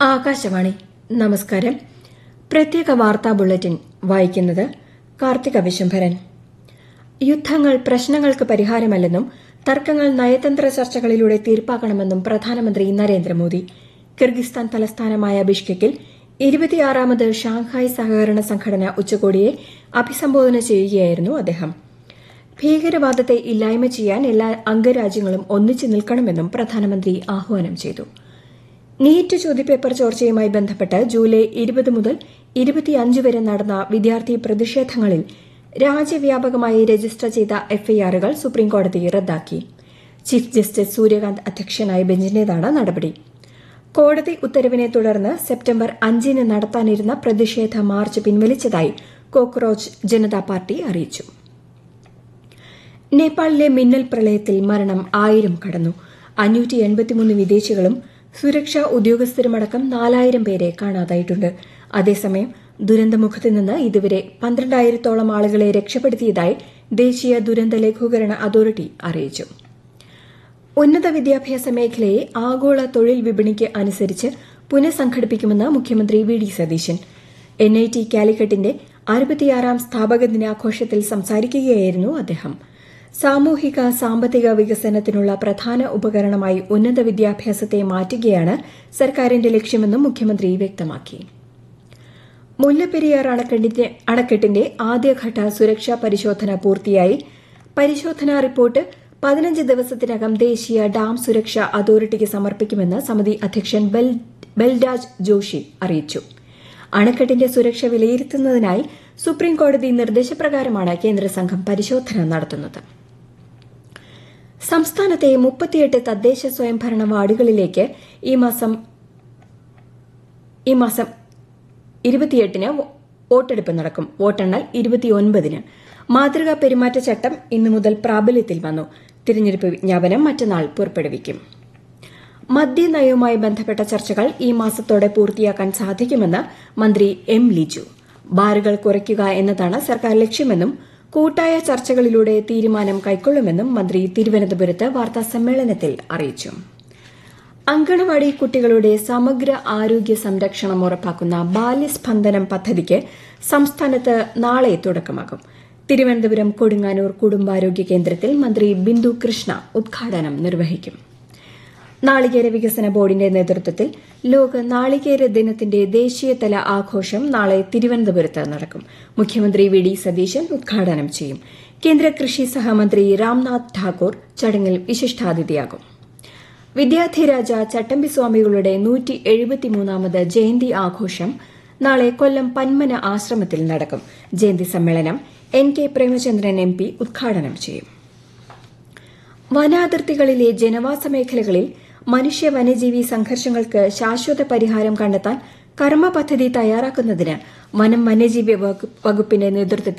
ആകാശവാണി നമസ്കാരം പ്രത്യേക വാർത്താ ബുള്ളറ്റിൻ വായിക്കുന്നത് കാർത്തിക വിശംഭരൻ യുദ്ധങ്ങൾ പ്രശ്നങ്ങൾക്ക് പരിഹാരമല്ലെന്നും തർക്കങ്ങൾ നയതന്ത്ര ചർച്ചകളിലൂടെ തീർപ്പാക്കണമെന്നും പ്രധാനമന്ത്രി നരേന്ദ്രമോദി കിർഗിസ്ഥാൻ തലസ്ഥാനമായ ബിഷ്കെക്കിൽ ഇരുപത്തിയാറാമത് ഷാങ്ഹായ് സഹകരണ സംഘടന ഉച്ചകോടിയെ അഭിസംബോധന ചെയ്യുകയായിരുന്നു അദ്ദേഹം ഭീകരവാദത്തെ ഇല്ലായ്മ ചെയ്യാൻ എല്ലാ അംഗരാജ്യങ്ങളും ഒന്നിച്ചു നിൽക്കണമെന്നും പ്രധാനമന്ത്രി ആഹ്വാനം ചെയ്തു നീറ്റ് ചോദ്യപേപ്പർ ചോർച്ചയുമായി ബന്ധപ്പെട്ട് ജൂലൈ ഇരുപത് മുതൽ ഇരുപത്തിയഞ്ച് വരെ നടന്ന വിദ്യാർത്ഥി പ്രതിഷേധങ്ങളിൽ രാജ്യവ്യാപകമായി രജിസ്റ്റർ ചെയ്ത എഫ്ഐആറുകൾ സുപ്രീംകോടതി റദ്ദാക്കി ചീഫ് ജസ്റ്റിസ് സൂര്യകാന്ത് അധ്യക്ഷനായ ബെഞ്ചിന്റേതാണ് നടപടി കോടതി ഉത്തരവിനെ തുടർന്ന് സെപ്റ്റംബർ അഞ്ചിന് നടത്താനിരുന്ന പ്രതിഷേധ മാർച്ച് പിൻവലിച്ചതായി കോക്രോച്ച് ജനതാ പാർട്ടി അറിയിച്ചു നേപ്പാളിലെ മിന്നൽ പ്രളയത്തിൽ മരണം ആയിരം കടന്നു അഞ്ഞൂറ്റി എൺപത്തിമൂന്ന് വിദേശികളും സുരക്ഷാ ഉദ്യോഗസ്ഥരുമടക്കം നാലായിരം പേരെ കാണാതായിട്ടുണ്ട് അതേസമയം ദുരന്തമുഖത്ത് നിന്ന് ഇതുവരെ പന്ത്രണ്ടായിരത്തോളം ആളുകളെ രക്ഷപ്പെടുത്തിയതായി ദേശീയ ദുരന്ത ലഘൂകരണ അതോറിറ്റി അറിയിച്ചു ഉന്നത വിദ്യാഭ്യാസ മേഖലയെ ആഗോള തൊഴിൽ വിപണിക്ക് അനുസരിച്ച് പുനഃസംഘടിപ്പിക്കുമെന്ന് മുഖ്യമന്ത്രി V D Satheesan N I T കാലിക്കറ്റിന്റെ അറുപത്തിയാറാം സ്ഥാപക ദിനാഘോഷത്തിൽ സംസാരിക്കുകയായിരുന്നു അദ്ദേഹം സാമൂഹിക സാമ്പത്തിക വികസനത്തിനുള്ള പ്രധാന ഉപകരണമായി ഉന്നത വിദ്യാഭ്യാസത്തെ മാറ്റുകയാണ് സർക്കാരിന്റെ ലക്ഷ്യമെന്നും മുഖ്യമന്ത്രി വ്യക്തമാക്കി മുല്ലപ്പെരിയാർ അണക്കെട്ടിന്റെ ആദ്യഘട്ട സുരക്ഷാ പരിശോധന പൂർത്തിയായി പരിശോധനാ റിപ്പോർട്ട് പതിനഞ്ച് ദിവസത്തിനകം ദേശീയ ഡാം സുരക്ഷാ അതോറിറ്റിക്ക് സമർപ്പിക്കുമെന്ന് സമിതി അധ്യക്ഷൻ ബൽരാജ് ജോഷി അറിയിച്ചു അണക്കെട്ടിന്റെ സുരക്ഷ വിലയിരുത്തുന്നതിനായി സുപ്രീംകോടതി നിർദ്ദേശപ്രകാരമാണ് കേന്ദ്ര സംഘം പരിശോധന നടത്തുന്നത് സംസ്ഥാനത്തെ മുപ്പത്തിയെട്ട് തദ്ദേശ സ്വയംഭരണ വാർഡുകളിലേക്ക് ഈ മാസം ഈ മാസം ഇരുപത്തിയെട്ടിന് വോട്ടെടുപ്പ് നടക്കും വോട്ടെണ്ണൽ ഇരുപത്തിയൊൻപതിന് മാതൃകാ പെരുമാറ്റച്ചട്ടം ഇന്നു മുതൽ പ്രാബല്യത്തിൽ വന്നു തിരഞ്ഞെടുപ്പ് വിജ്ഞാപനം മറ്റന്നാൾ പുറപ്പെടുവിക്കും മദ്യനയവുമായി ബന്ധപ്പെട്ട ചർച്ചകൾ ഈ മാസത്തോടെ പൂർത്തിയാക്കാൻ സാധിക്കുമെന്ന് മന്ത്രി എം ലിജു ബാറുകൾ കുറയ്ക്കുക എന്നതാണ് സർക്കാർ ലക്ഷ്യമെന്നും കൂട്ടായ ചർച്ചകളിലൂടെ തീരുമാനം കൈക്കൊള്ളുമെന്നും മന്ത്രി തിരുവനന്തപുരത്ത് വാർത്താസമ്മേളനത്തിൽ അറിയിച്ചു അങ്കണവാടി കുട്ടികളുടെ സമഗ്ര ആരോഗ്യ സംരക്ഷണം ഉറപ്പാക്കുന്ന ബാല്യസ്പന്ദനം പദ്ധതിക്ക് സംസ്ഥാനത്ത് നാളെ തുടക്കമാകും തിരുവനന്തപുരം കൊടുങ്ങാനൂർ കുടുംബാരോഗ്യ കേന്ദ്രത്തിൽ മന്ത്രി ബിന്ദു കൃഷ്ണ ഉദ്ഘാടനം നിർവഹിക്കും നാളികേര വികസന ബോർഡിന്റെ നേതൃത്വത്തിൽ ലോക നാളികേര ദിനത്തിന്റെ ദേശീയതല ആഘോഷം നാളെ തിരുവനന്തപുരത്ത് നടക്കും മുഖ്യമന്ത്രി വി ഡി സതീശൻ ഉദ്ഘാടനം ചെയ്യും കേന്ദ്ര കൃഷി സഹമന്ത്രി രാംനാഥ് ഠാക്കൂർ ചടങ്ങിൽ വിശിഷ്ടാതിഥിയാകും വിദ്യാർത്ഥിരാജ ചട്ടമ്പിസ്വാമികളുടെ നൂറ്റി എഴുപത്തിമൂന്നാമത് ജയന്തി ആഘോഷം നാളെ കൊല്ലം പന്മന ആശ്രമത്തിൽ നടക്കും ജയന്തി സമ്മേളനം N K Premachandran M P ഉദ്ഘാടനം ചെയ്യും വനാതിർത്തികളിലെ ജനവാസ മേഖലകളിൽ മനുഷ്യ വന്യജീവി സംഘർഷങ്ങൾക്ക് ശാശ്വത പരിഹാരം കണ്ടെത്താൻ കർമ്മ പദ്ധതി തയ്യാറാക്കുന്നതിന് വനം വന്യജീവി വകുപ്പിന്റെ നേതൃത്വത്തിൽ